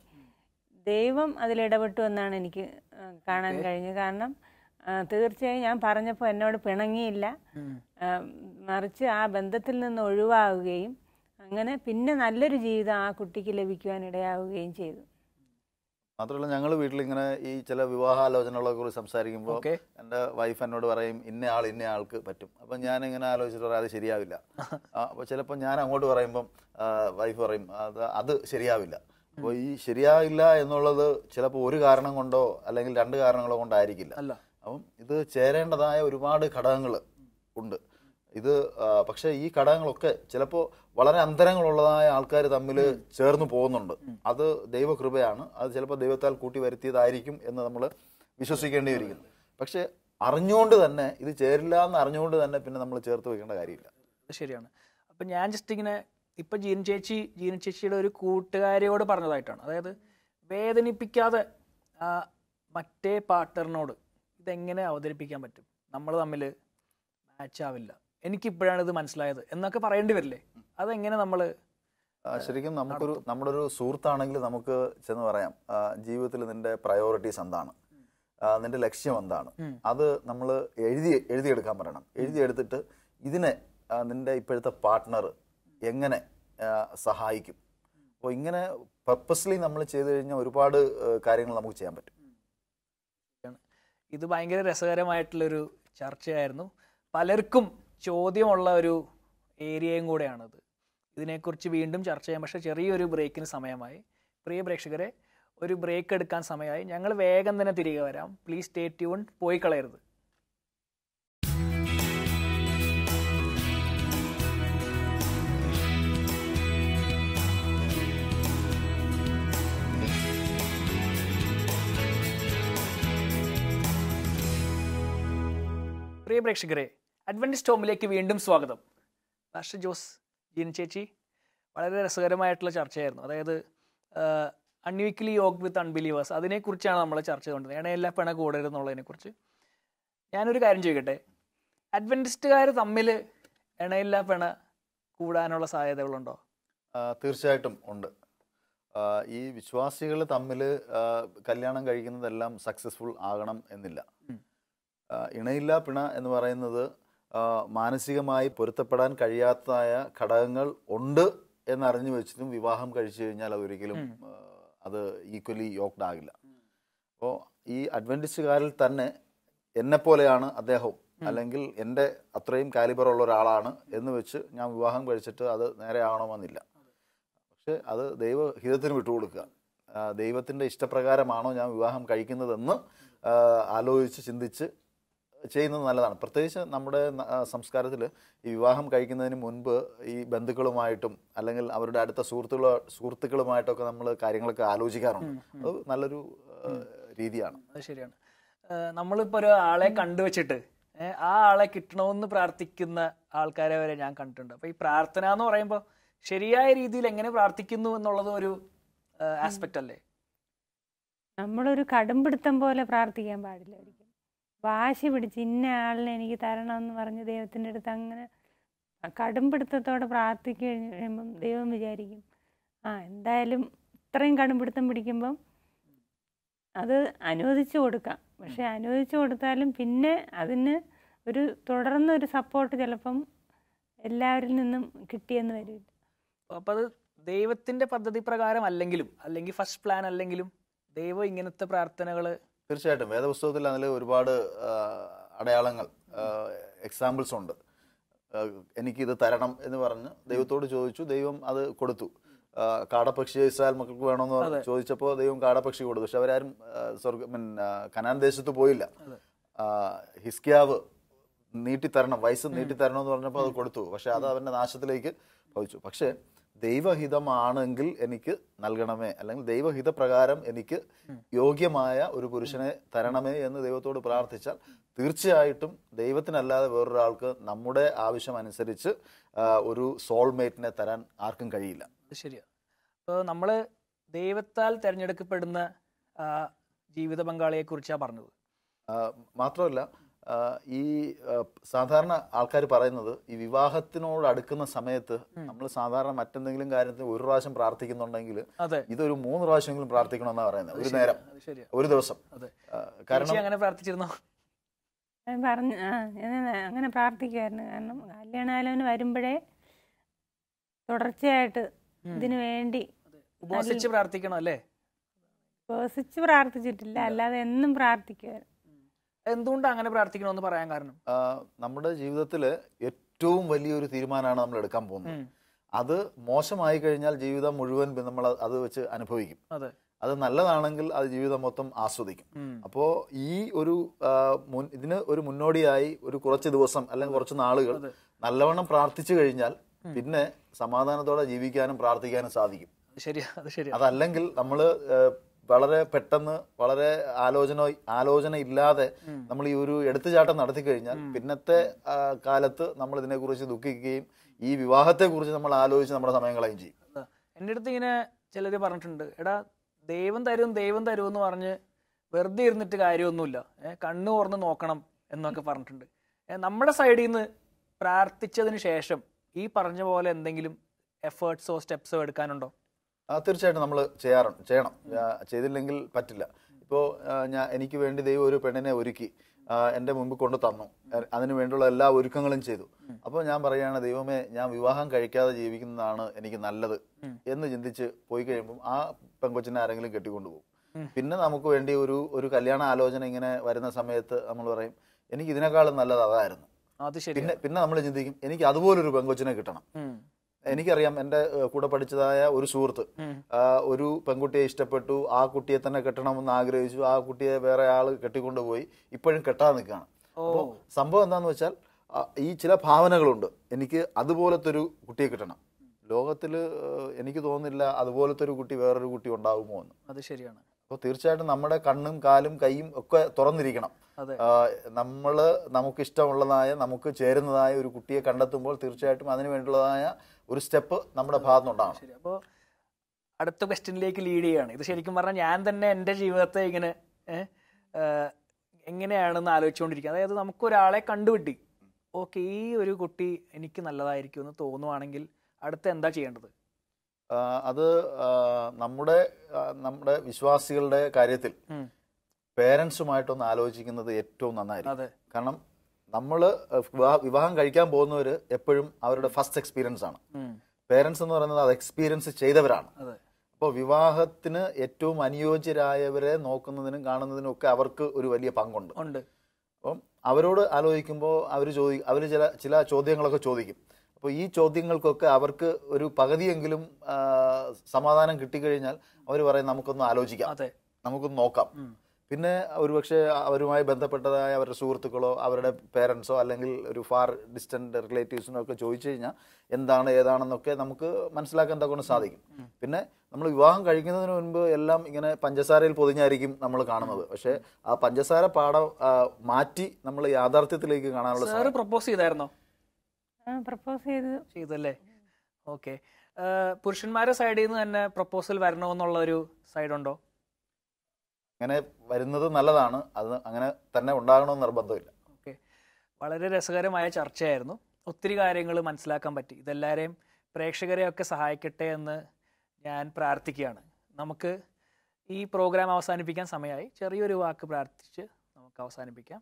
Speaker 2: ദൈവം അതിലിടപെട്ടു എന്നാണ് എനിക്ക് ആ, കാണാൻ കഴിഞ്ഞത് കാരണം ആ, തീർച്ചയായും ഞാൻ പറഞ്ഞപ്പോൾ എന്നോട് പിണങ്ങിയില്ല ആ, മറിച്ച് ആ ബന്ധത്തിൽ നിന്ന് ഒഴിവാകുകയും അങ്ങനെ പിന്നെ നല്ലൊരു ജീവിതം ആ കുട്ടിക്ക് ലഭിക്കുവാൻ ഇടയാവുകയും ചെയ്തു
Speaker 3: മാത്രമല്ല ഞങ്ങൾ വീട്ടിലിങ്ങനെ ഈ ചില വിവാഹാലോചനകളെ കുറിച്ച് സംസാരിക്കുമ്പോൾ
Speaker 1: ഓക്കെ
Speaker 3: എൻ്റെ വൈഫ് എന്നോട് പറയും ഇന്ന ആൾ ഇന്ന ആൾക്ക് പറ്റും അപ്പം ഞാൻ ഇങ്ങനെ ആലോചിച്ചിട്ട് പറയാം അത് ശരിയാവില്ല അപ്പോൾ ചിലപ്പോൾ ഞാൻ അങ്ങോട്ട് പറയുമ്പം വൈഫ് പറയും അത് അത് ശരിയാവില്ല അപ്പോൾ ഈ ശരിയാവില്ല എന്നുള്ളത് ചിലപ്പോൾ ഒരു കാരണം കൊണ്ടോ അല്ലെങ്കിൽ രണ്ട് കാരണങ്ങളോ കൊണ്ടായിരിക്കില്ല
Speaker 1: അല്ല
Speaker 3: അപ്പം ഇത് ചേരേണ്ടതായ ഒരുപാട് ഘടകങ്ങൾ ഉണ്ട് ഇത് ആ, പക്ഷേ ഈ ഘടകങ്ങളൊക്കെ ചിലപ്പോൾ വളരെ അന്തരങ്ങളുള്ളതായ ആൾക്കാർ തമ്മിൽ ചേർന്ന് പോകുന്നുണ്ട് അത് ദൈവകൃപയാണ് അത് ചിലപ്പോൾ ദൈവത്താൽ കൂട്ടി വരുത്തിയതായിരിക്കും എന്ന് നമ്മൾ വിശ്വസിക്കേണ്ടിയിരിക്കുന്നു പക്ഷേ അറിഞ്ഞുകൊണ്ട് തന്നെ ഇത് ചേരില്ല എന്ന് അറിഞ്ഞുകൊണ്ട് തന്നെ പിന്നെ നമ്മൾ ചേർത്ത് വെക്കേണ്ട കാര്യമില്ല
Speaker 1: അത് ശരിയാണ് അപ്പം ഞാൻ ജസ്റ്റ് ഇങ്ങനെ ഇപ്പം ജീൻ ചേച്ചി ജീൻ ചേച്ചിയുടെ ഒരു കൂട്ടുകാരിയോട് പറഞ്ഞതായിട്ടാണ് അതായത് വേദനിപ്പിക്കാതെ ആ മറ്റേ പാർട്ട്ണറിനോട് ഇതെങ്ങനെ അവതരിപ്പിക്കാൻ പറ്റും നമ്മൾ തമ്മിൽ മാച്ച് ആവില്ല എനിക്കിപ്പോഴാണ് ഇത് മനസ്സിലായത് എന്നൊക്കെ പറയേണ്ടി വരില്ലേ അതെങ്ങനെ നമ്മൾ
Speaker 3: ആ, ശരിക്കും നമുക്കൊരു നമ്മുടെ ഒരു സുഹൃത്താണെങ്കിൽ നമുക്ക് ചെന്ന് പറയാം ആ, ജീവിതത്തിൽ നിന്റെ പ്രയോറിറ്റീസ് എന്താണ് ആ, നിന്റെ ലക്ഷ്യം എന്താണ്
Speaker 1: ഉം.
Speaker 3: അത് നമ്മൾ എഴുതി എഴുതിയെടുക്കാൻ പറയണം എഴുതിയെടുത്തിട്ട് ഇതിനെ ആ, നിന്റെ ഇപ്പോഴത്തെ പാർട്ട്ണർ എങ്ങനെ ആ, സഹായിക്കും അപ്പോൾ ഇങ്ങനെ പർപ്പസ്ലി നമ്മൾ ചെയ്തു കഴിഞ്ഞാൽ ഒരുപാട് ആ, കാര്യങ്ങൾ നമുക്ക് ചെയ്യാൻ പറ്റും
Speaker 1: ഇത് ഭയങ്കര രസകരമായിട്ടുള്ളൊരു ചർച്ചയായിരുന്നു പലർക്കും ചോദ്യമുള്ള ഒരു ഏരിയയും കൂടെയാണിത് ഇതിനെക്കുറിച്ച് വീണ്ടും ചർച്ച ചെയ്യാം പക്ഷേ ചെറിയൊരു ബ്രേക്കിന് സമയമായി പ്രിയ പ്രേക്ഷകരെ ഒരു ബ്രേക്ക് എടുക്കാൻ സമയമായി ഞങ്ങൾ വേഗം തന്നെ തിരികെ വരാം പ്ലീസ് സ്റ്റേ ട്യൂൺ പോയി കളയരുത് പ്രിയ പ്രേക്ഷകരെ അഡ്വൻറ്റിസ്റ്റ് ഹോമിലേക്ക് വീണ്ടും സ്വാഗതം മാസ്റ്റർ ജോസ് ജീൻ ചേച്ചി വളരെ രസകരമായിട്ടുള്ള ചർച്ചയായിരുന്നു അതായത് അൺവീക്ലി യോഗ് വിത്ത് അൺബിലീവേഴ്സ് അതിനെക്കുറിച്ചാണ് നമ്മൾ ചർച്ച ചെയ്തുകൊണ്ടിരുന്നത് ഇണയെല്ലാം പിണ കൂടരുതെന്നുള്ളതിനെക്കുറിച്ച് ഞാനൊരു കാര്യം ചോദിക്കട്ടെ അഡ്വൻറ്റിസ്റ്റുകാർ തമ്മിൽ ഇണയില്ല പിണ കൂടാനുള്ള സാധ്യതകളുണ്ടോ
Speaker 3: ആ, തീർച്ചയായിട്ടും ഉണ്ട് ആ, ഈ വിശ്വാസികൾ തമ്മിൽ കല്യാണം കഴിക്കുന്നതെല്ലാം സക്സസ്ഫുൾ ആകണം എന്നില്ല
Speaker 1: ഉം.
Speaker 3: ആ, ഇണയില്ല പിണ എന്ന് പറയുന്നത് ആ, മാനസികമായി പൊരുത്തപ്പെടാൻ കഴിയാത്തതായ ഘടകങ്ങൾ ഉണ്ട് എന്നറിഞ്ഞു വെച്ചിട്ടും വിവാഹം കഴിച്ചു കഴിഞ്ഞാൽ അതൊരിക്കലും
Speaker 1: ഉം.
Speaker 3: ആ, അത് ഈക്വലി യോക്ഡ് ആകില്ല അപ്പോൾ ഈ അഡ്വൻറ്റിസ്റ്റുകാരിൽ തന്നെ എന്നെപ്പോലെയാണ് അദ്ദേഹവും അല്ലെങ്കിൽ എൻ്റെ അത്രയും കാലിബർ ഉള്ള ഒരാളാണ് എന്ന് വെച്ച് ഞാൻ വിവാഹം കഴിച്ചിട്ട് അത് നേരെ ആകണമെന്നില്ല പക്ഷെ അത് ദൈവഹിതത്തിന് വിട്ടുകൊടുക്കുക ആ, ദൈവത്തിൻ്റെ ഇഷ്ടപ്രകാരമാണോ ഞാൻ വിവാഹം കഴിക്കുന്നതെന്ന് ആ, ആലോചിച്ച് ചിന്തിച്ച് ചെയ്യുന്നത് നല്ലതാണ് പ്രത്യേകിച്ച് നമ്മുടെ സംസ്കാരത്തിൽ ഈ വിവാഹം കഴിക്കുന്നതിന് മുൻപ് ഈ ബന്ധുക്കളുമായിട്ടും അല്ലെങ്കിൽ അവരുടെ അടുത്ത സുഹൃത്തുക്കളോ സുഹൃത്തുക്കളുമായിട്ടൊക്കെ നമ്മൾ കാര്യങ്ങളൊക്കെ ആലോചിക്കാറുണ്ട് അത് നല്ലൊരു ആ, രീതിയാണ്
Speaker 1: അത് ശരിയാണ് ഏഹ് നമ്മളിപ്പോ ഒരു ആളെ കണ്ടുവച്ചിട്ട് ഏഹ് ആ ആളെ കിട്ടണമെന്ന് പ്രാർത്ഥിക്കുന്ന ആൾക്കാരെ വരെ ഞാൻ കണ്ടിട്ടുണ്ട് അപ്പൊ ഈ പ്രാർത്ഥന എന്ന് പറയുമ്പോൾ ശരിയായ രീതിയിൽ എങ്ങനെ പ്രാർത്ഥിക്കുന്നു എന്നുള്ളത് ഒരു ആസ്പെക്ട് അല്ലേ
Speaker 2: നമ്മളൊരു കടുംപിടുത്തം പോലെ പ്രാർത്ഥിക്കാൻ പാടില്ല ഒരിക്കലും വാശി പിടിച്ച് ഇന്ന ആളിനെ എനിക്ക് തരണമെന്ന് പറഞ്ഞ് ദൈവത്തിൻ്റെ അടുത്ത് അങ്ങനെ കടുംപിടുത്തത്തോടെ പ്രാർത്ഥിച്ചു കഴിഞ്ഞ് കഴിയുമ്പം ദൈവം വിചാരിക്കും ആ എന്തായാലും ഇത്രയും കടുംപിടുത്തം പിടിക്കുമ്പം അത് അനുവദിച്ചു കൊടുക്കാം പക്ഷെ അനുവദിച്ചു കൊടുത്താലും പിന്നെ അതിന് ഒരു തുടർന്നൊരു സപ്പോർട്ട് ചിലപ്പം എല്ലാവരിൽ നിന്നും കിട്ടിയെന്ന് വരില്ല
Speaker 1: അപ്പൊ അത് ദൈവത്തിന്റെ പദ്ധതി പ്രകാരം അല്ലെങ്കിലും അല്ലെങ്കിൽ ഫസ്റ്റ് പ്ലാൻ അല്ലെങ്കിലും ദൈവം ഇങ്ങനത്തെ പ്രാർത്ഥനകള്
Speaker 3: തീർച്ചയായിട്ടും വേദപുസ്തകത്തിൽ അതിൽ ഒരുപാട് ആ, അടയാളങ്ങൾ എക്സാമ്പിൾസ് ഉണ്ട് ആ, എനിക്കിത് തരണം എന്ന് പറഞ്ഞ് ദൈവത്തോട് ചോദിച്ചു ദൈവം അത് കൊടുത്തു ആ, കാടപ്പക്ഷി ഇസ്രായേൽ മക്കൾക്ക് വേണമെന്ന് പറഞ്ഞ് ചോദിച്ചപ്പോൾ ദൈവം കാടപ്പക്ഷി കൊടുത്തു പക്ഷെ അവരാരും ആ, സ്വർഗ മീൻ കനാൻ ദേശത്ത് പോയില്ല ആ, ഹിസ്കിയാവ് നീട്ടിത്തരണം വയസ്സ് നീട്ടിത്തരണം എന്ന് പറഞ്ഞപ്പോൾ അത് കൊടുത്തു പക്ഷെ അത് അവന്റെ നാശത്തിലേക്ക് ഭവിച്ചു പക്ഷേ ദൈവഹിതമാണെങ്കിൽ എനിക്ക് നൽകണമേ അല്ലെങ്കിൽ ദൈവഹിത പ്രകാരം എനിക്ക് യോഗ്യമായ ഒരു പുരുഷനെ തരണമേ എന്ന് ദൈവത്തോട് പ്രാർത്ഥിച്ചാൽ തീർച്ചയായിട്ടും ദൈവത്തിനല്ലാതെ വേറൊരാൾക്ക് നമ്മുടെ ആവശ്യം അനുസരിച്ച് ആ, ഒരു സോൾമേറ്റിനെ തരാൻ ആർക്കും കഴിയില്ല
Speaker 1: അത് ശരിയാണ് അപ്പോൾ നമ്മൾ ദൈവത്താൽ തിരഞ്ഞെടുക്കപ്പെടുന്ന ആ, ജീവിത പങ്കാളിയെ കുറിച്ചാണ് പറഞ്ഞത്
Speaker 3: ആ, മാത്രമല്ല ആ, ഈ ആ, സാധാരണ ആൾക്കാർ പറയുന്നത് ഈ വിവാഹത്തിനോട് അടുക്കുന്ന സമയത്ത് നമ്മൾ സാധാരണ മറ്റെന്തെങ്കിലും കാര്യത്തിന് ഒരു പ്രാവശ്യം പ്രാർത്ഥിക്കുന്നുണ്ടെങ്കിൽ
Speaker 1: അതെ
Speaker 3: ഇതൊരു മൂന്ന് പ്രാവശ്യമെങ്കിലും പ്രാർത്ഥിക്കണമെന്നാണ് പറയുന്നത് ഒരു നേരം
Speaker 1: അത് ശരിയാ
Speaker 3: ഒരു ദിവസം
Speaker 1: അതെ
Speaker 3: ആ,
Speaker 1: ചേച്ചി
Speaker 3: കാരണം
Speaker 1: അങ്ങനെ പ്രാർത്ഥിച്ചിരുന്നോ
Speaker 2: ഞാൻ പറഞ്ഞു ആ ഞാൻ അങ്ങനെ പ്രാർത്ഥിക്കുമായിരുന്നു കാരണം കല്യാണാലോചന വരുമ്പോഴേ തുടർച്ചയായിട്ട് ഇതിനു വേണ്ടി
Speaker 1: ഉപവസിച്ച് പ്രാർത്ഥിക്കണം അല്ലേ
Speaker 2: ഉപവസിച്ച് പ്രാർത്ഥിച്ചിട്ടില്ല അല്ലാതെ എന്നും പ്രാർത്ഥിക്കുമായിരുന്നു
Speaker 1: എന്തുകൊണ്ടാണ് അങ്ങനെ പ്രാർത്ഥിക്കണമെന്ന് പറയാൻ കാരണം
Speaker 3: ആ, നമ്മുടെ ജീവിതത്തിൽ ഏറ്റവും വലിയൊരു തീരുമാനമാണ് നമ്മൾ എടുക്കാൻ പോകുന്നത്
Speaker 1: ഉം.
Speaker 3: അത് മോശമായി കഴിഞ്ഞാൽ ജീവിതം മുഴുവൻ നമ്മൾ അത് വെച്ച് അനുഭവിക്കും
Speaker 1: അതെ
Speaker 3: അത് നല്ലതാണെങ്കിൽ അത് ജീവിതം മൊത്തം ആസ്വദിക്കും
Speaker 1: ഉം.
Speaker 3: അപ്പോൾ ഈ ഒരു ആ, മുൻ ഇതിന് ഒരു മുന്നോടിയായി ഒരു കുറച്ച് ദിവസം അല്ലെങ്കിൽ കുറച്ച് നാളുകൾ
Speaker 1: അതെ.
Speaker 3: നല്ലവണ്ണം പ്രാർത്ഥിച്ചു കഴിഞ്ഞാൽ പിന്നെ സമാധാനത്തോടെ ജീവിക്കാനും പ്രാർത്ഥിക്കാനും സാധിക്കും
Speaker 1: അത് ശരിയാ അത് ശരിയാ
Speaker 3: അതല്ലെങ്കിൽ നമ്മൾ വളരെ പെട്ടെന്ന് വളരെ ആലോചന ആലോചന ഇല്ലാതെ നമ്മൾ ഈ ഒരു എടുത്തുചാട്ടം നടത്തി കഴിഞ്ഞാൽ പിന്നത്തെ ആ, കാലത്ത് നമ്മൾ ഇതിനെക്കുറിച്ച് ദുഃഖിക്കുകയും ഈ വിവാഹത്തെക്കുറിച്ച് നമ്മൾ ആലോചിച്ച് നമ്മുടെ സമയം കളയും ചെയ്യും
Speaker 1: അതാ. എൻ്റെ അടുത്ത് ഇങ്ങനെ ചിലർ പറഞ്ഞിട്ടുണ്ട് എടാ ദൈവം തരും ദൈവം തരും എന്ന് പറഞ്ഞ് വെറുതെ ഇരുന്നിട്ട് കാര്യമൊന്നുമില്ല ഏഹ് കണ്ണു തുറന്ന് നോക്കണം എന്നൊക്കെ പറഞ്ഞിട്ടുണ്ട് ഏഹ് നമ്മുടെ സൈഡിൽ നിന്ന് പ്രാർത്ഥിച്ചതിന് ശേഷം ഈ പറഞ്ഞ പോലെ എന്തെങ്കിലും എഫേർട്സോ സ്റ്റെപ്സോ എടുക്കാനുണ്ടോ
Speaker 3: ആ, തീർച്ചയായിട്ടും നമ്മൾ ചെയ്യാറുണ്ട് ചെയ്യണം ആ, ചെയ്തില്ലെങ്കിൽ പറ്റില്ല ഇപ്പോൾ ഞാൻ എനിക്ക് വേണ്ടി ദൈവം ഒരു പെണ്ണിനെ ഒരുക്കി ആ, എൻ്റെ മുമ്പിൽ കൊണ്ടു തന്നു അ- അതിന് വേണ്ടിയുള്ള എല്ലാ ഒരുക്കങ്ങളും ചെയ്തു അപ്പോൾ ഞാൻ പറയുകയാണ് ദൈവമേ ഞാൻ വിവാഹം കഴിക്കാതെ ജീവിക്കുന്നതാണ് എനിക്ക് നല്ലത് എന്ന് ചിന്തിച്ച് പോയി കഴിയുമ്പോൾ ആ പെങ്കൊച്ചിനെ ആരെങ്കിലും കെട്ടിക്കൊണ്ടുപോകും പിന്നെ നമുക്ക് വേണ്ടി ഒരു ഒരു കല്യാണ ആലോചന ഇങ്ങനെ വരുന്ന സമയത്ത് നമ്മൾ പറയും എനിക്ക് ഇതിനേക്കാളും നല്ലത് അതായിരുന്നു
Speaker 1: അത് ശരി
Speaker 3: പിന്നെ പിന്നെ നമ്മൾ ചിന്തിക്കും എനിക്ക് അതുപോലൊരു പെങ്കൊച്ചിനെ കിട്ടണം എനിക്കറിയാം എൻ്റെ ഏഹ്, കൂടെ പഠിച്ചതായ ഒരു സുഹൃത്ത് ആ, ഒരു പെൺകുട്ടിയെ ഇഷ്ടപ്പെട്ടു ആ കുട്ടിയെ തന്നെ കെട്ടണമെന്ന് ആഗ്രഹിച്ചു ആ കുട്ടിയെ വേറെ ആൾ കെട്ടിക്കൊണ്ടുപോയി ഇപ്പോഴും കെട്ടാതെ നിൽക്കുകയാണ് അപ്പോൾ സംഭവം എന്താണെന്ന് വെച്ചാൽ ആ, ഈ ചില ഭാവനകളുണ്ട് എനിക്ക് അതുപോലത്തെ ഒരു കുട്ടിയെ കിട്ടണം ലോകത്തിൽ എനിക്ക് തോന്നുന്നില്ല അതുപോലത്തെ ഒരു കുട്ടി വേറൊരു കുട്ടി ഉണ്ടാകുമോ എന്ന്
Speaker 1: അത് ശരിയാണ്
Speaker 3: അപ്പോൾ തീർച്ചയായിട്ടും നമ്മുടെ കണ്ണും കാലും കൈയും ഒക്കെ തുറന്നിരിക്കണം
Speaker 1: അതെ
Speaker 3: നമ്മൾ നമുക്ക് ഇഷ്ടമുള്ളതായ നമുക്ക് ചേരുന്നതായ ഒരു കുട്ടിയെ കണ്ടെത്തുമ്പോൾ തീർച്ചയായിട്ടും അതിന് വേണ്ടിയുള്ളതായ ഒരു സ്റ്റെപ്പ് നമ്മുടെ ഭാഗത്തുനിന്നുണ്ടാകണം
Speaker 1: ശരി അപ്പോൾ അടുത്ത ക്വസ്റ്റ്യനിലേക്ക് ലീഡ് ചെയ്യാണ് ഇത് ശരിക്കും പറഞ്ഞാൽ ഞാൻ തന്നെ എൻ്റെ ജീവിതത്തെ ഇങ്ങനെ ഏ, ആ, എങ്ങനെയാണെന്ന് ആലോചിച്ചുകൊണ്ടിരിക്കുക അതായത് നമുക്കൊരാളെ കണ്ടുപിട്ടി ഓക്കെ ഈ ഒരു കുട്ടി എനിക്ക് നല്ലതായിരിക്കും എന്ന് തോന്നുവാണെങ്കിൽ അടുത്ത് എന്താ ചെയ്യേണ്ടത്
Speaker 3: ആ, അത് ആ, നമ്മുടെ ആ, നമ്മുടെ വിശ്വാസികളുടെ കാര്യത്തിൽ
Speaker 1: ഉം.
Speaker 3: പേരൻസുമായിട്ടൊന്ന് ആലോചിക്കുന്നത് ഏറ്റവും നന്നായിരിക്കും
Speaker 1: അതെ
Speaker 3: കാരണം നമ്മൾ വിവാഹം കഴിക്കാൻ പോകുന്നവർ എപ്പോഴും അവരുടെ ഫസ്റ്റ് എക്സ്പീരിയൻസ് ആണ്
Speaker 1: ഉം.
Speaker 3: പേരൻസ് എന്ന് പറയുന്നത് അത് എക്സ്പീരിയൻസ് ചെയ്തവരാണ്
Speaker 1: അതെ
Speaker 3: അപ്പോൾ വിവാഹത്തിന് ഏറ്റവും അനുയോജ്യരായവരെ നോക്കുന്നതിനും കാണുന്നതിനും ഒക്കെ അവർക്ക് ഒരു വലിയ പങ്കുണ്ട്
Speaker 1: ഉണ്ട്
Speaker 3: അപ്പം അവരോട് ആലോചിക്കുമ്പോൾ അവർ ചോദി അവർ ചില ചില ചോദ്യങ്ങളൊക്കെ ചോദിക്കും അപ്പോൾ ഈ ചോദ്യങ്ങൾക്കൊക്കെ അവർക്ക് ഒരു പകുതിയെങ്കിലും ആ, സമാധാനം കിട്ടിക്കഴിഞ്ഞാൽ അവർ പറയും നമുക്കൊന്ന് ആലോചിക്കാം
Speaker 1: അതെ
Speaker 3: നമുക്കൊന്ന് നോക്കാം പിന്നെ ഒരുപക്ഷെ അവരുമായി ബന്ധപ്പെട്ടതായ അവരുടെ സുഹൃത്തുക്കളോ അവരുടെ പേരൻസോ അല്ലെങ്കിൽ ഒരു ഫാർ ഡിസ്റ്റന്റ് റിലേറ്റീവ്സിനോ ഒക്കെ ചോദിച്ചു കഴിഞ്ഞാൽ എന്താണ് ഏതാണെന്നൊക്കെ നമുക്ക് മനസ്സിലാക്കാൻ തക്കൊണ്ട് സാധിക്കും പിന്നെ നമ്മൾ വിവാഹം കഴിക്കുന്നതിന് മുൻപ് എല്ലാം ഇങ്ങനെ പഞ്ചസാരയിൽ പൊതിഞ്ഞായിരിക്കും നമ്മൾ കാണുന്നത് പക്ഷേ ആ പഞ്ചസാര പാടം ആ, മാറ്റി നമ്മൾ യാഥാർത്ഥ്യത്തിലേക്ക് കാണാനുള്ള
Speaker 1: സാറ് പ്രപ്പോസ് ചെയ്തായിരുന്നോ
Speaker 2: പ്രപ്പോസ് ചെയ്ത്
Speaker 1: ചെയ്തല്ലേ ഓക്കെ പുരുഷന്മാരുടെ സൈഡിൽ നിന്ന് തന്നെ പ്രപ്പോസൽ വരണമെന്നുള്ള ഒരു സൈഡ് ഉണ്ടോ
Speaker 3: അങ്ങനെ വരുന്നത് നല്ലതാണ് അത് അങ്ങനെ തന്നെ ഉണ്ടാകണമെന്ന് നിർബന്ധമില്ല
Speaker 1: ഓക്കെ വളരെ രസകരമായ ചർച്ചയായിരുന്നു ഒത്തിരി കാര്യങ്ങൾ മനസ്സിലാക്കാൻ പറ്റി ഇതെല്ലാവരെയും പ്രേക്ഷകരെയൊക്കെ സഹായിക്കട്ടെ എന്ന് ഞാൻ പ്രാർത്ഥിക്കുകയാണ് നമുക്ക് ഈ പ്രോഗ്രാം അവസാനിപ്പിക്കാൻ സമയമായി ചെറിയൊരു വാക്ക് പ്രാർത്ഥിച്ച് നമുക്ക് അവസാനിപ്പിക്കാം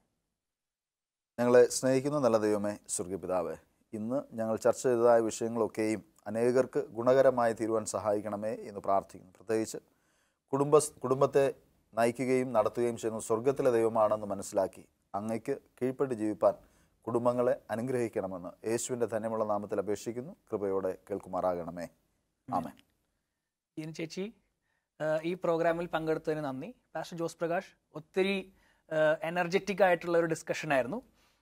Speaker 3: ഞങ്ങളെ സ്നേഹിക്കുന്ന നല്ല ദൈവമേ സ്വർഗപിതാവേ ഇന്ന് ഞങ്ങൾ ചർച്ച ചെയ്തതായ വിഷയങ്ങളൊക്കെയും അനേകർക്ക് ഗുണകരമായി തീരുവാൻ സഹായിക്കണമേ എന്ന് പ്രാർത്ഥിക്കുന്നു പ്രത്യേകിച്ച് കുടുംബ കുടുംബത്തെ നയിക്കുകയും നടത്തുകയും ചെയ്യുന്ന സ്വർഗത്തിലെ ദൈവമാണെന്ന് മനസ്സിലാക്കി അങ്ങയ്ക്ക് കീഴ്പ്പെട്ട് ജീവിപ്പാൻ കുടുംബങ്ങളെ അനുഗ്രഹിക്കണമെന്ന് യേശുവിൻ്റെ ധന്യമുള്ള നാമത്തിൽ അപേക്ഷിക്കുന്നു കൃപയോടെ കേൾക്കുമാറാകണമേ ആമേ
Speaker 1: ഇനി ചേച്ചി ആ, ഈ പ്രോഗ്രാമിൽ പങ്കെടുത്തതിന് നന്ദി പാസ്റ്റർ ജോസ് പ്രകാശ് ഒത്തിരി എനർജറ്റിക് ആയിട്ടുള്ള ഒരു ഡിസ്കഷൻ ആയിരുന്നു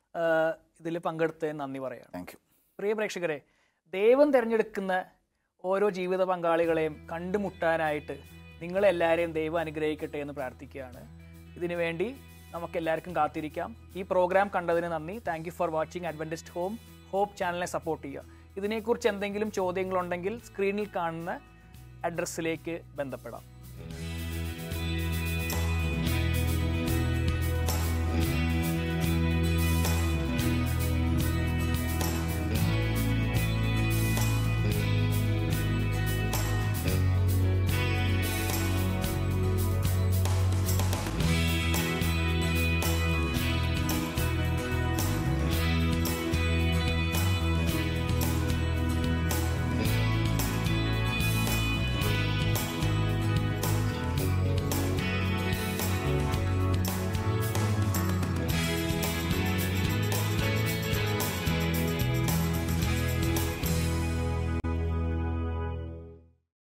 Speaker 1: ഇതിൽ പങ്കെടുത്തതിന് നന്ദി പറയാണ്
Speaker 3: താങ്ക് യു
Speaker 1: പ്രിയ പ്രേക്ഷകരെ ദൈവം തിരഞ്ഞെടുക്കുന്ന ഓരോ ജീവിത പങ്കാളികളെയും കണ്ടുമുട്ടാനായിട്ട് നിങ്ങളെല്ലാവരെയും ദൈവം അനുഗ്രഹിക്കട്ടെ എന്ന് പ്രാർത്ഥിക്കുകയാണ് ഇതിനു വേണ്ടി നമുക്ക് എല്ലാവർക്കും കാത്തിരിക്കാം ഈ പ്രോഗ്രാം കണ്ടതിന് നന്ദി thank you for watching Adventist home hope ചാനലിനെ സപ്പോർട്ട് ചെയ്യുക ഇതിനെക്കുറിച്ച് എന്തെങ്കിലും ചോദ്യങ്ങളുണ്ടെങ്കിൽ സ്ക്രീനിൽ കാണുന്ന അഡ്രസ്സിലേക്ക് ബന്ധപ്പെടാം